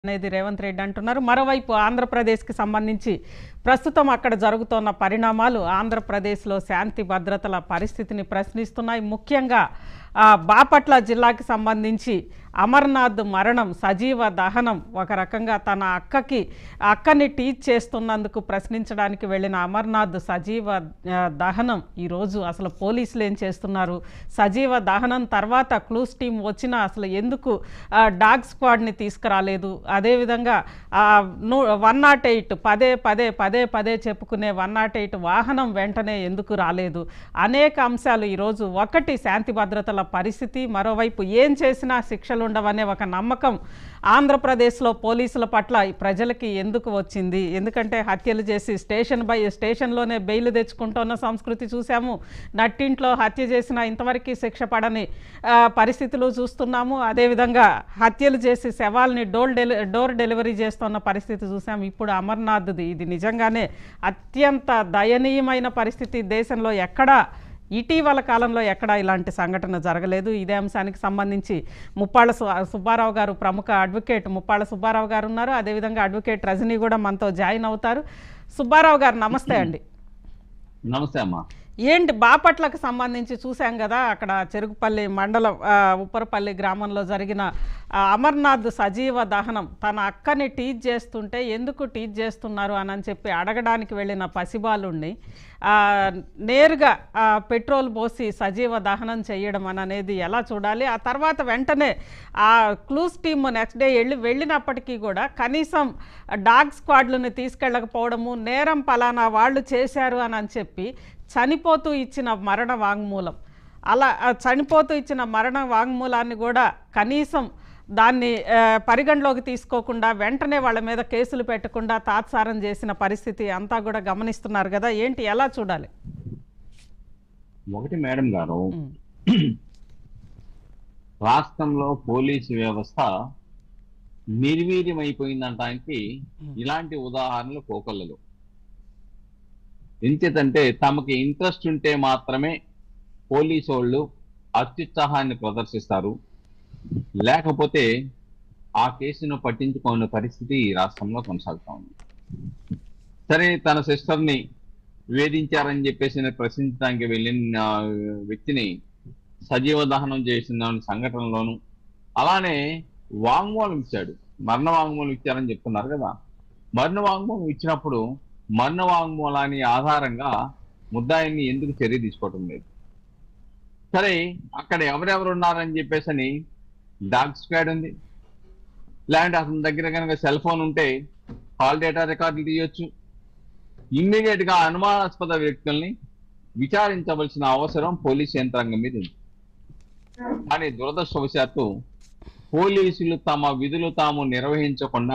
అనేది రేవంత్ రెడ్డి అంటున్నారు మరోవైపు ఆంధ్రప్రదేశ్కి సంబంధించి ప్రస్తుతం అక్కడ జరుగుతున్న పరిణామాలు ఆంధ్రప్రదేశ్లో శాంతి భద్రతల పరిస్థితిని ప్రశ్నిస్తున్నాయి ముఖ్యంగా ఆ, బాపట్ల జిల్లాకి సంబంధించి అమర్నాథ్ మరణం సజీవ దహనం ఒక రకంగా తన అక్కకి అక్కని టీచ్ చేస్తున్నందుకు ప్రశ్నించడానికి వెళ్ళిన అమర్నాథ్ సజీవ ఆ, దహనం ఈరోజు అసలు పోలీసులు ఏం చేస్తున్నారు సజీవ దహనం తర్వాత క్లూస్ టీం వచ్చినా అసలు ఎందుకు ఆ, డాగ్ స్క్వాడ్ని తీసుకురాలేదు అదేవిధంగా వన్ నాట్ ఎయిట్ పదే పదే పదే పదే చెప్పుకునే వన్ నాట్ ఎయిట్ వాహనం వెంటనే ఎందుకు రాలేదు అనేక అంశాలు ఈరోజు ఒకటి శాంతి భద్రతల పరిస్థితి మరోవైపు ఏం చేసినా శిక్షలు ఉండవనే ఒక నమ్మకం ఆంధ్రప్రదేశ్లో పోలీసుల పట్ల ఈ ప్రజలకి ఎందుకు వచ్చింది ఎందుకంటే హత్యలు చేసి స్టేషన్ బై స్టేషన్లోనే బెయిల్ తెచ్చుకుంటున్న సంస్కృతి చూసాము నట్టింట్లో హత్య చేసిన ఇంతవరకు శిక్ష పడని ఆ, పరిస్థితులు చూస్తున్నాము అదేవిధంగా హత్యలు చేసి శవాల్ని డోర్ డెలి డోర్ డెలివరీ చేస్తున్న పరిస్థితి చూసాము ఇప్పుడు అమర్నాథ్ది ఇది నిజంగానే అత్యంత దయనీయమైన పరిస్థితి దేశంలో ఎక్కడా ఇటీవల కాలంలో ఎక్కడా ఇలాంటి సంఘటన జరగలేదు ఇదే అంశానికి సంబంధించి ముప్పాళ్ళ సు- సుబ్బారావు గారు ప్రముఖ అడ్వకేట్ ముప్పాళ్ళ సుబ్బారావు గారు ఉన్నారు అదేవిధంగా అడ్వకేట్ రజనీ కూడా మనతో జాయిన్ అవుతారు సుబ్బారావు గారు నమస్తే అండి నమస్తే అమ్మా ఏంటి బాపట్లకు సంబంధించి చూసాం కదా అక్కడ చెరుకుపల్లి మండలం ఆ, ఉప్పరపల్లి గ్రామంలో జరిగిన ఆ, అమర్నాథ్ సజీవ దహనం తన అక్కని టీచ్ చేస్తుంటే ఎందుకు టీచ్ చేస్తున్నారు అని అని చెప్పి అడగడానికి వెళ్ళిన పసిబాలుణ్ణి ఆ, నేరుగా ఆ, పెట్రోల్ పోసి సజీవ దహనం చేయడం అని అనేది ఎలా చూడాలి ఆ తర్వాత వెంటనే ఆ క్లూస్ టీమ్ నెక్స్ట్ డే వెళ్ళి వెళ్ళినప్పటికీ కూడా కనీసం డాగ్ స్క్వాడ్లను తీసుకెళ్ళకపోవడము నేరం పలానా వాళ్ళు చేశారు అని అని చెప్పి చనిపోతూ ఇచ్చిన మరణ వాంగ్మూలం అలా ఆ చనిపోతూ ఇచ్చిన మరణ వాంగ్మూలాన్ని కూడా కనీసం దాన్ని ఆ, పరిగణలోకి తీసుకోకుండా వెంటనే వాళ్ళ మీద కేసులు పెట్టకుండా తాత్సారం చేసిన పరిస్థితి అంతా కూడా గమనిస్తున్నారు కదా ఏంటి ఎలా చూడాలి ఒకటి మేడం గారు ఉమ్, రాష్ట్రంలో పోలీసు వ్యవస్థ నిర్వీర్యమైపోయిందంటానికి ఇలాంటి ఉదాహరణలు కోకొల్లలు ఎంచేతంటే తమకి ఇంట్రెస్ట్ ఉంటే మాత్రమే పోలీసు వాళ్ళు అత్యుత్సాహాన్ని ప్రదర్శిస్తారు లేకపోతే ఆ కేసును పట్టించుకోని పరిస్థితి ఈ రాష్ట్రంలో కొనసాగుతా ఉంది సరే తన సిస్టర్ని వేధించారని చెప్పేసి ప్రశ్నించడానికి వెళ్ళిన ఆ, వ్యక్తిని సజీవ దహనం చేసిన సంఘటనలోను అలానే వాంగ్మూలం ఇచ్చాడు మరణ వాంగ్మూలం ఇచ్చారని చెప్తున్నారు కదా మరణ వాంగ్మూలం ఇచ్చినప్పుడు మరణ వాంగ్మూలాన్ని ఆధారంగా ముద్దాయిని ఎందుకు చర్య తీసుకోవటం లేదు సరే అక్కడ ఎవరెవరు ఉన్నారని చెప్పేసి డాగ్ స్క్వాడ్ ఉంది లేదంటే అతని దగ్గర కనుక సెల్ ఫోన్ ఉంటే కాల్ డేటా రికార్డులు తీయొచ్చు ఇమ్మీడియట్ గా అనుమానాస్పద వ్యక్తుల్ని విచారించవలసిన అవసరం పోలీస్ యంత్రాంగం మీద ఉంది కానీ దురదృష్టవశాత్తు పోలీసులు తమ విధులు తాము నిర్వహించకుండా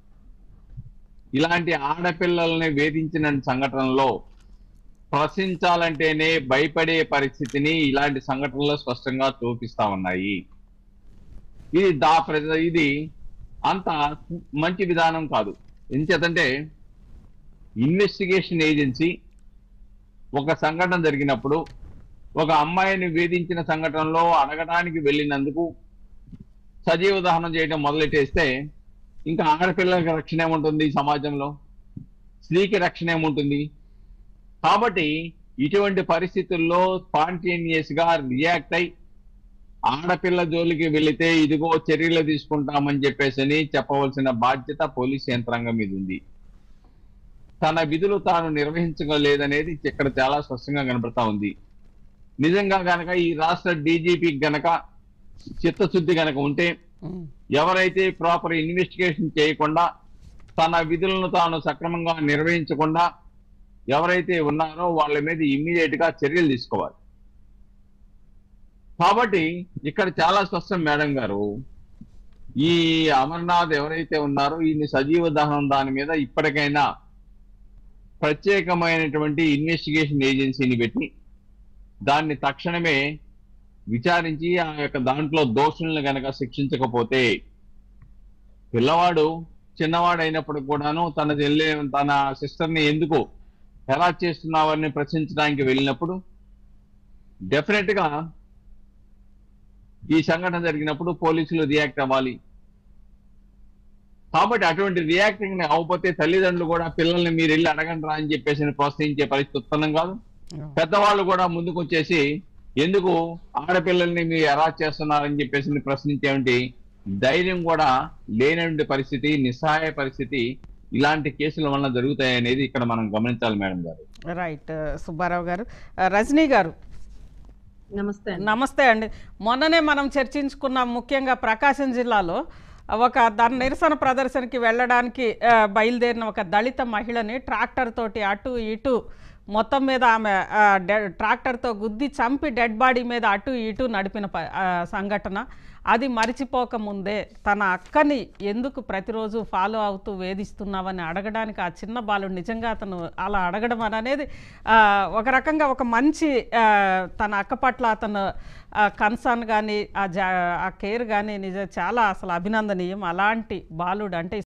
ఇలాంటి ఆడపిల్లల్ని వేధించిన సంఘటనలో ప్రశ్నించాలంటేనే భయపడే పరిస్థితిని ఇలాంటి సంఘటనలు స్పష్టంగా చూపిస్తా ఉన్నాయి ఇది దా ప్ర- ఇది అంత మంచి విధానం కాదు ఎంచేతంటే ఇన్వెస్టిగేషన్ ఏజెన్సీ ఒక సంఘటన జరిగినప్పుడు ఒక అమ్మాయిని వేధించిన సంఘటనలో అడగడానికి వెళ్ళినందుకు సజీవ దహనం చేయడం మొదలెట్టేస్తే ఇంకా ఆడపిల్లలకి రక్షణ ఏముంటుంది ఈ సమాజంలో స్త్రీకి రక్షణ ఏముంటుంది కాబట్టి ఇటువంటి పరిస్థితుల్లో స్పాంటేనియస్ గా రియాక్ట్ అయి ఆడపిల్ల జోలికి వెళితే ఇదిగో చర్యలు తీసుకుంటామని చెప్పేసి చెప్పవలసిన బాధ్యత పోలీస్ యంత్రాంగం మీద ఉంది తన విధులు తాను నిర్వహించగలేదనేది ఇక్కడ చాలా స్పష్టంగా కనబడతా ఉంది నిజంగా గనక ఈ రాష్ట్ర డీజీపీ గనక చిత్తశుద్ధి గనక ఉంటే ఉమ్, ఎవరైతే ప్రాపర్ ఇన్వెస్టిగేషన్ చేయకుండా తన విధులను తాను సక్రమంగా నిర్వహించకుండా ఎవరైతే ఉన్నారో వాళ్ళ మీద ఇమ్మీడియట్ గా చర్యలు తీసుకోవాలి కాబట్టి ఇక్కడ చాలా స్పష్టం మేడం గారు ఈ అమర్నాథ్ ఎవరైతే ఉన్నారో ఈయన సజీవ దహనం దాని మీద ఇప్పటికైనా ప్రత్యేకమైనటువంటి ఇన్వెస్టిగేషన్ ఏజెన్సీని పెట్టి దాన్ని తక్షణమే విచారించి ఆ యొక్క దాంట్లో దోషులను గనక శిక్షించకపోతే పిల్లవాడు చిన్నవాడు అయినప్పుడు కూడాను తన చెల్లి తన సిస్టర్ ని ఎందుకు ఎలా చేస్తున్నావని ప్రశ్నించడానికి వెళ్ళినప్పుడు డెఫినెట్ గా ఈ సంఘటన జరిగినప్పుడు పోలీసులు రియాక్ట్ అవ్వాలి కాబట్టి అటువంటి రియాక్టింగ్ అవ్వకపోతే తల్లిదండ్రులు కూడా పిల్లల్ని మీరు వెళ్ళి అడగండి రా అని చెప్పేసి ప్రోత్సహించే పరిస్థితి ఉత్పన్నం కాదు పెద్దవాళ్ళు కూడా ముందుకు వచ్చేసి ఎందుకు ఆడపిల్లల్ని మీరు ఎలా చేస్తున్నారని చెప్పేసి ప్రశ్నించేవంటి ధైర్యం కూడా లేనటువంటి పరిస్థితి నిస్సహాయ పరిస్థితి ఇలాంటి కేసుల వలన జరుగుతాయి అనేది ఇక్కడ మనం గమనించాలి మేడం గారు రైట్ సుబ్బారావు గారు ఆ, రజనీ గారు నమస్తే అండి. నమస్తే అండి మొన్ననే మనం చర్చించుకున్నాం ముఖ్యంగా ప్రకాశం జిల్లాలో ఒక దాని నిరసన ప్రదర్శనకి వెళ్ళడానికి ఆ, బయలుదేరిన ఒక దళిత మహిళని ట్రాక్టర్ తోటి అటు ఇటు మొత్తం మీద ఆమె ఆ, డె- ట్రాక్టర్తో గుద్ది చంపి డెడ్ బాడీ మీద అటు ఇటు నడిపిన ప- ఆ, సంఘటన అది మరిచిపోకముందే తన అక్కని ఎందుకు ప్రతిరోజు ఫాలో అవుతూ వేధిస్తున్నావని అడగడానికి ఆ చిన్న బాలుడు నిజంగా అతను అలా అడగడం అని అనేది ఆ, ఒక రకంగా ఒక మంచి ఆ, తన అక్క పట్ల అతను కన్సర్న్ కానీ ఆ జా ఆ కేర్ కానీ నిజ చాలా అసలు అభినందనీయం అలాంటి బాలుడు అంటే